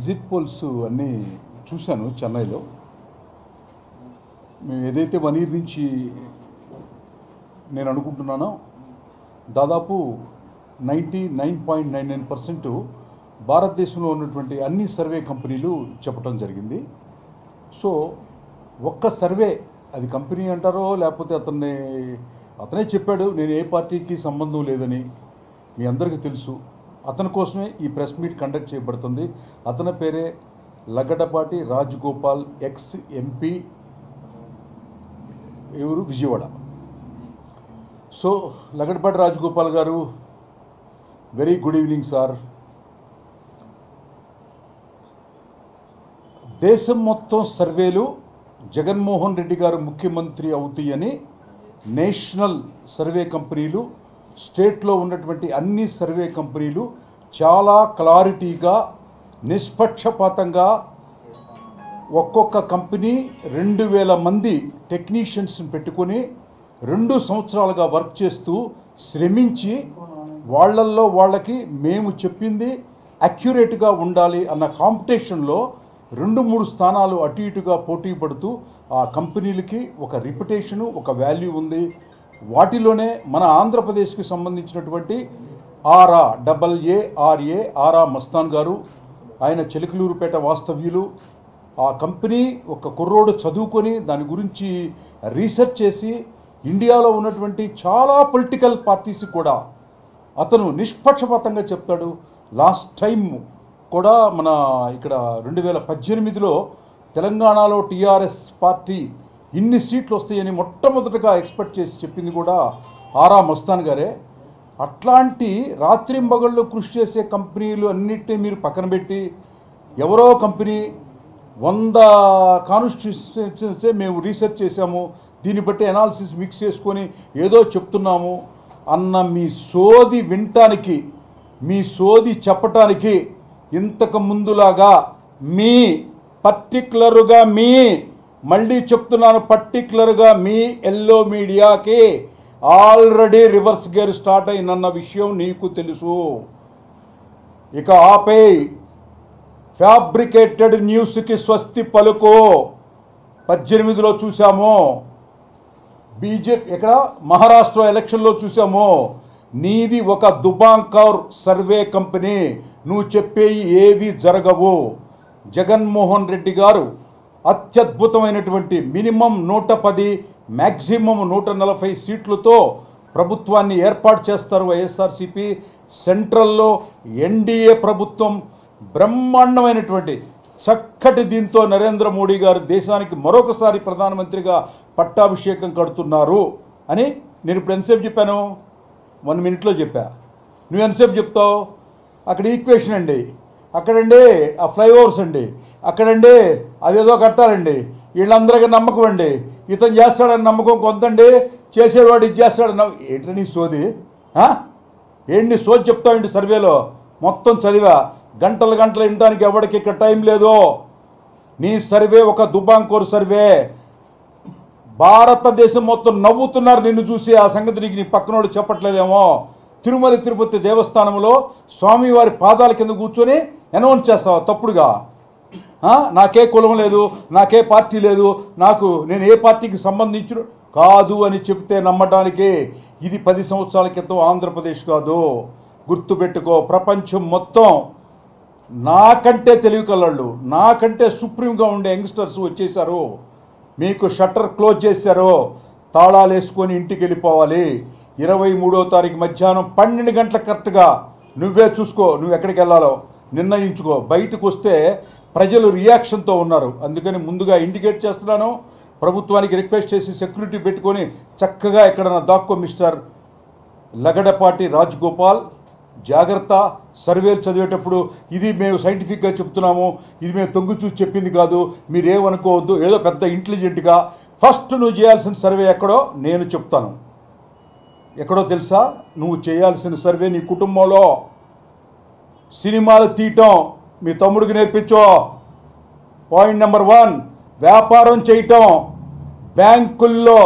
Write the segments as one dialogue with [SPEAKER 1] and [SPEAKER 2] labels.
[SPEAKER 1] Exit polls అన్నీ చూశాను చెన్నైలో మేము ఏదైతే వన్ ఇయర్ నుంచి నేను అనుకుంటున్నానో దాదాపు ninety nine point nine nine percent భారతదేశంలో ఉన్నటువంటి అన్ని సర్వే కంపెనీలు చెప్పడం జరిగింది సో ఒక్క సర్వే అది కంపెనీ అంటారో లేకపోతే అతన్ని అతనే చెప్పాడు నేను ఏ పార్టీకి సంబంధం లేదని మీ అందరికీ తెలుసు అతని కోసమే ఈ ప్రెస్ మీట్ కండక్ట్ చేయబడుతుంది అతని పేరే లగడపాటి రాజగోపాల్ ఎక్స్ ఎంపీ ఎవరు విజయవాడ సో లగడపాటి రాజగోపాల్ గారు వెరీ గుడ్ ఈవినింగ్ సార్ దేశం మొత్తం సర్వేలు జగన్మోహన్ రెడ్డి గారు ముఖ్యమంత్రి అవుతాయని నేషనల్ సర్వే కంపెనీలు స్టేట్లో ఉన్నటువంటి అన్ని సర్వే కంపెనీలు చాలా క్లారిటీగా నిష్పక్షపాతంగా ఒక్కొక్క కంపెనీ రెండు వేల మంది టెక్నీషియన్స్ని పెట్టుకొని రెండు సంవత్సరాలుగా వర్క్ చేస్తూ శ్రమించి వాళ్ళల్లో వాళ్ళకి మేము చెప్పింది అక్యురేట్గా ఉండాలి అన్న కాంపిటీషన్లో రెండు మూడు స్థానాలు అటు ఇటుగా పోటీ పడుతూ ఆ కంపెనీలకి ఒక రిప్యుటేషను ఒక వాల్యూ ఉంది వాటిలోనే మన ఆంధ్రప్రదేశ్కి సంబంధించినటువంటి ఆర్ఆ డబల్ ఏఆర్ఏ ఆర్ఆ మస్తాన్ గారు ఆయన చిలకలూరుపేట వాస్తవ్యులు ఆ కంపెనీ ఒక కుర్రోడు చదువుకొని దాని గురించి రీసెర్చ్ చేసి ఇండియాలో ఉన్నటువంటి చాలా పొలిటికల్ పార్టీస్ కూడా అతను నిష్పక్షపాతంగా చెప్తాడు లాస్ట్ టైం కూడా మన ఇక్కడ రెండు వేల పద్దెనిమిదిలో తెలంగాణలో టీఆర్ఎస్ పార్టీ ఇన్ని సీట్లు వస్తాయని మొట్టమొదటగా ఎక్స్పెక్ట్ చేసి చెప్పింది కూడా ఆరా మస్తాన్ గారే అట్లాంటి రాత్రింబగళ్ళు కృషి చేసే కంపెనీలు అన్నిటినీ మీరు పక్కన పెట్టి ఎవరో కంపెనీ వంద కాన్స్టిట్యూన్సే మేము రీసెర్చ్ చేసాము దీన్ని బట్టి అనాలిసిస్ మిక్స్ చేసుకొని ఏదో చెప్తున్నాము అన్న మీ సోది వినటానికి మీ సోది చెప్పటానికి ఇంతకు ముందులాగా మీ పర్టికులర్గా మీ మళ్ళీ చెప్తున్నాను పర్టికులర్గా మీ ఎల్లో మీడియాకి ఆల్రెడీ రివర్స్ గేర్ స్టార్ట్ అయిందన్న విషయం నీకు తెలుసు ఇక ఆపే ఫ్యాబ్రికేటెడ్ న్యూస్కి స్వస్తి పలుకో పద్దెనిమిదిలో చూసాము బీజేపీ ఇక్కడ మహారాష్ట్ర ఎలక్షన్లో చూసాము నీది ఒక దుబాంకర్ సర్వే కంపెనీ నువ్వు చెప్పేవి ఏవి జరగవు జగన్మోహన్ రెడ్డి గారు అత్యద్భుతమైనటువంటి మినిమం నూట పది మ్యాక్సిమం నూట నలభై సీట్లతో ప్రభుత్వాన్ని ఏర్పాటు చేస్తారు వైఎస్ఆర్సీపీ సెంట్రల్లో ఎన్డీఏ ప్రభుత్వం బ్రహ్మాండమైనటువంటి చక్కటి దీంతో నరేంద్ర మోడీ గారు దేశానికి మరొకసారి ప్రధానమంత్రిగా పట్టాభిషేకం కడుతున్నారు అని నేను ఇప్పుడు ఎంతసేపు చెప్పాను వన్ మినిట్లో చెప్పా నువ్వు ఎంతసేపు చెప్తావు అక్కడ ఈక్వేషన్ అండి అక్కడండి ఆ ఫ్లైఓవర్స్ అండి అక్కడండి అదేదో కట్టాలండి వీళ్ళందరికీ నమ్మకం అండి ఇతను చేస్తాడని నమ్మకం కొంతండి చేసేవాడు ఇది చేస్తాడని నమ్మ- ఏంటి నీ సోది ఆ? ఏంటి నీ సోది చెప్తావేంటి సర్వేలో మొత్తం చదివా గంటలు గంటలు వినడానికి ఎవరికి ఇక్కడ టైం లేదు నీ సర్వే ఒక దుబాంకోర్ సర్వే భారతదేశం మొత్తం నవ్వుతున్నారు నిన్ను చూసి ఆ సంగతి నీకు నీ పక్కనోడు చెప్పట్లేదేమో తిరుమల తిరుపతి దేవస్థానంలో స్వామివారి పాదాల కింద కూర్చొని అనౌన్స్ చేస్తావు తప్పుడుగా ఆ? నాకే కులం లేదు నాకే పార్టీ లేదు నాకు నేను ఏ పార్టీకి సంబంధించిన కాదు అని చెప్తే నమ్మటానికి ఇది పది సంవత్సరాల క్రితం ఆంధ్రప్రదేశ్ కాదు గుర్తుపెట్టుకో ప్రపంచం మొత్తం నాకంటే తెలివి కలళ్ళు నాకంటే సుప్రీంగా ఉండే యంగ్స్టర్స్ వచ్చేసారు మీకు షట్టర్ క్లోజ్ చేశారు తాళాలు వేసుకొని ఇంటికి వెళ్ళిపోవాలి ఇరవై మూడో తారీఖు మధ్యాహ్నం పన్నెండు గంటల కరెక్ట్గా నువ్వే చూసుకో నువ్వు ఎక్కడికి వెళ్ళాలో నిర్ణయించుకో బయటకు వస్తే ప్రజలు రియాక్షన్తో ఉన్నారు అందుకని ముందుగా ఇండికేట్ చేస్తున్నాను ప్రభుత్వానికి రిక్వెస్ట్ చేసి సెక్యూరిటీ పెట్టుకొని చక్కగా ఎక్కడన్నా దాక్కో మిస్టర్ లగడపాటి రాజ్గోపాల్ జాగ్రత్త సర్వేలు చదివేటప్పుడు ఇది మేము సైంటిఫిక్గా చెప్తున్నాము ఇది మేము తొంగి చూసి చెప్పింది కాదు మీరేమనుకోవద్దు ఏదో పెద్ద ఇంటెలిజెంట్గా ఫస్ట్ నువ్వు చేయాల్సిన సర్వే ఎక్కడో నేను చెప్తాను ఎక్కడో తెలుసా నువ్వు చేయాల్సిన సర్వే నీ కుటుంబంలో సినిమాలు తీయటం మీ తమ్ముడికి నేర్పించో పాయింట్ నెంబర్ వన్ వ్యాపారం చేయటం బ్యాంకుల్లో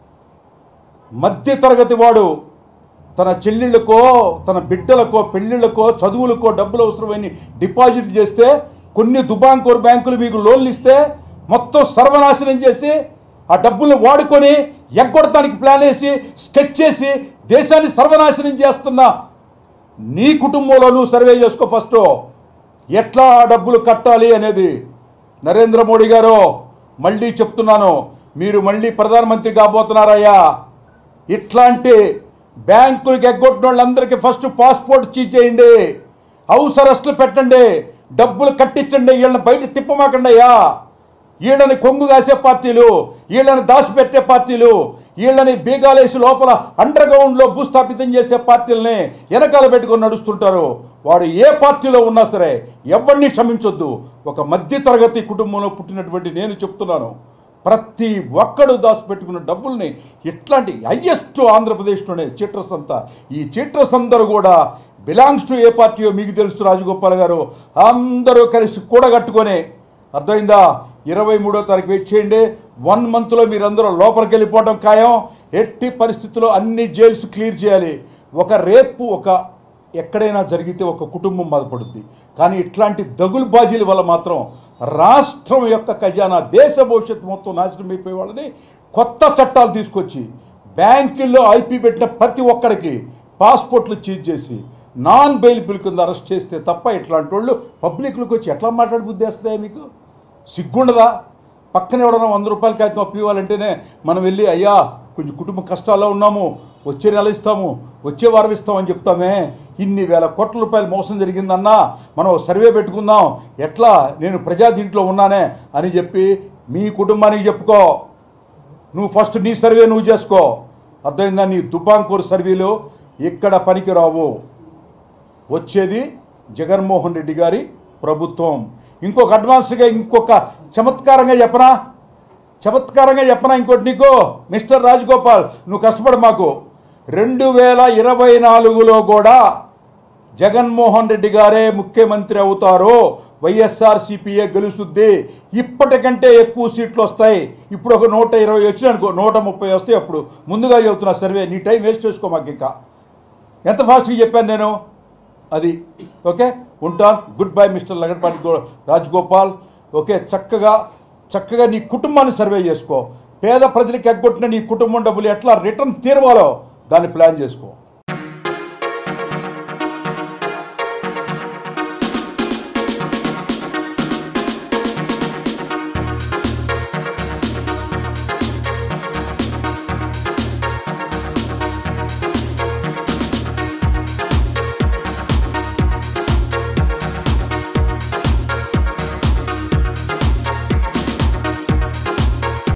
[SPEAKER 1] మధ్య తరగతి వాడు తన చెల్లెళ్ళకో తన బిడ్డలకో పెళ్ళిళ్ళకో చదువులకో డబ్బులు అవసరమైన డిపాజిట్ చేస్తే కొన్ని దుబాంకోర్ బ్యాంకులు మీకు లోన్లు ఇస్తే మొత్తం సర్వనాశనం చేసి ఆ డబ్బుల్ని వాడుకొని ఎగ్గొడటానికి ప్లాన్ వేసి స్కెచ్ చేసి దేశాన్ని సర్వనాశనం చేస్తున్న నీ కుటుంబంలో నువ్వు సర్వే చేసుకో ఫస్ట్ ఎట్లా ఆ డబ్బులు కట్టాలి అనేది నరేంద్ర మోడీ గారు మళ్ళీ చెప్తున్నాను మీరు మళ్ళీ ప్రధానమంత్రి కాబోతున్నారయ్యా ఇట్లాంటి బ్యాంకులకు ఎగ్గొట్టిన వాళ్ళందరికీ ఫస్ట్ పాస్పోర్ట్ చీజ్ చేయండి హౌస్ అరెస్టులు పెట్టండి డబ్బులు కట్టించండి వీళ్ళని బయట తిప్పమాకండి అయ్యా వీళ్ళని కొంగు కాసే పార్టీలు వీళ్ళని దాచిపెట్టే పార్టీలు వీళ్ళని బీగాలేసి లోపల అండర్ గ్రౌండ్లో భూస్థాపితం చేసే పార్టీలని వెనకాల పెట్టుకొని నడుస్తుంటారు వాడు ఏ పార్టీలో ఉన్నా సరే ఎవరిని క్షమించొద్దు ఒక మధ్యతరగతి కుటుంబంలో పుట్టినటువంటి నేను చెప్తున్నాను ప్రతి ఒక్కడు దాచిపెట్టుకున్న డబ్బుల్ని ఇట్లాంటి హయ్యెస్ట్ ఆంధ్రప్రదేశ్లోనే చీట్రస్ అంతా ఈ చీట్రస్ అందరూ కూడా బిలాంగ్స్ టు ఏ పార్టీయో మీకు తెలుసు రాజగోపాల్ గారు అందరూ కలిసి కూడగట్టుకొని అర్థమైందా ఇరవై మూడో తారీఖు వెయిట్ చేయండి వన్ మంత్లో మీరందరూ లోపలికి వెళ్ళిపోవడం ఖాయం ఎట్టి పరిస్థితుల్లో అన్ని జైల్స్ క్లియర్ చేయాలి ఒక రేపు ఒక ఎక్కడైనా జరిగితే ఒక కుటుంబం బాధపడుద్ది కానీ ఇట్లాంటి దగులు బాజీల వల్ల మాత్రం రాష్ట్రం యొక్క ఖజానా దేశ భవిష్యత్తు మొత్తం నాశనం అయిపోయే వాళ్ళని కొత్త చట్టాలు తీసుకొచ్చి బ్యాంకుల్లో ఐపీ పెట్టిన ప్రతి ఒక్కడికి పాస్పోర్ట్లు చీజ్ చేసి నాన్ బెయిలబుల్ కింద అరెస్ట్ చేస్తే తప్ప ఇట్లాంటి వాళ్ళు పబ్లిక్లోకి వచ్చి ఎట్లా మాట్లాడి బుద్ధి వేస్తాయా మీకు సిగ్గుండదా పక్కన ఎవడన్నా వంద రూపాయల కాగితం అప్పు ఇవ్వాలంటేనే మనం వెళ్ళి అయ్యా కొంచెం కుటుంబ కష్టాల్లో ఉన్నాము వచ్చే నెల ఇస్తాము వచ్చే వారం ఇస్తామని చెప్తామే ఇన్ని వేల కోట్ల రూపాయలు మోసం జరిగిందన్నా మనం ఓ సర్వే పెట్టుకుందాం ఎట్లా నేను ప్రజా దీంట్లో ఉన్నానే అని చెప్పి మీ కుటుంబానికి చెప్పుకో నువ్వు ఫస్ట్ నీ సర్వే నువ్వు చేసుకో అర్థమైందా నీ దుబాంకూర్ సర్వేలో ఇక్కడ పనికిరావు వచ్చేది జగన్మోహన్ రెడ్డి గారి ప్రభుత్వం ఇంకొక అడ్వాన్స్గా ఇంకొక చమత్కారంగా చెప్పనా చమత్కారంగా చెప్పనా ఇంకోటి నీకు మిస్టర్ రాజగోపాల్ నువ్వు కష్టపడు మాకు రెండు వేల ఇరవై నాలుగులో కూడా జగన్మోహన్ రెడ్డి గారే ముఖ్యమంత్రి అవుతారు వైఎస్ఆర్ సిపిఏ గెలుస్తుంది ఇప్పటికంటే ఎక్కువ సీట్లు వస్తాయి ఇప్పుడు ఒక నూట ఇరవై వచ్చినాయి అనుకో నూట ముప్పై వస్తాయి అప్పుడు ముందుగా చెబుతున్నా సర్వే నీ టైం వేస్ట్ చేసుకో మాకు ఇంకా ఎంత ఫాస్ట్గా చెప్పాను నేను అది ఓకే ఉంటాను గుడ్ బై మిస్టర్ లగడపాటి గో రాజగోపాల్ ఓకే చక్కగా చక్కగా నీ కుటుంబాన్ని సర్వే చేసుకో పేద ప్రజలకు ఎగ్గొట్టిన నీ కుటుంబం డబ్బులు ఎట్లా రిటర్న్ తీరవాలో దాన్ని ప్లాన్ చేసుకో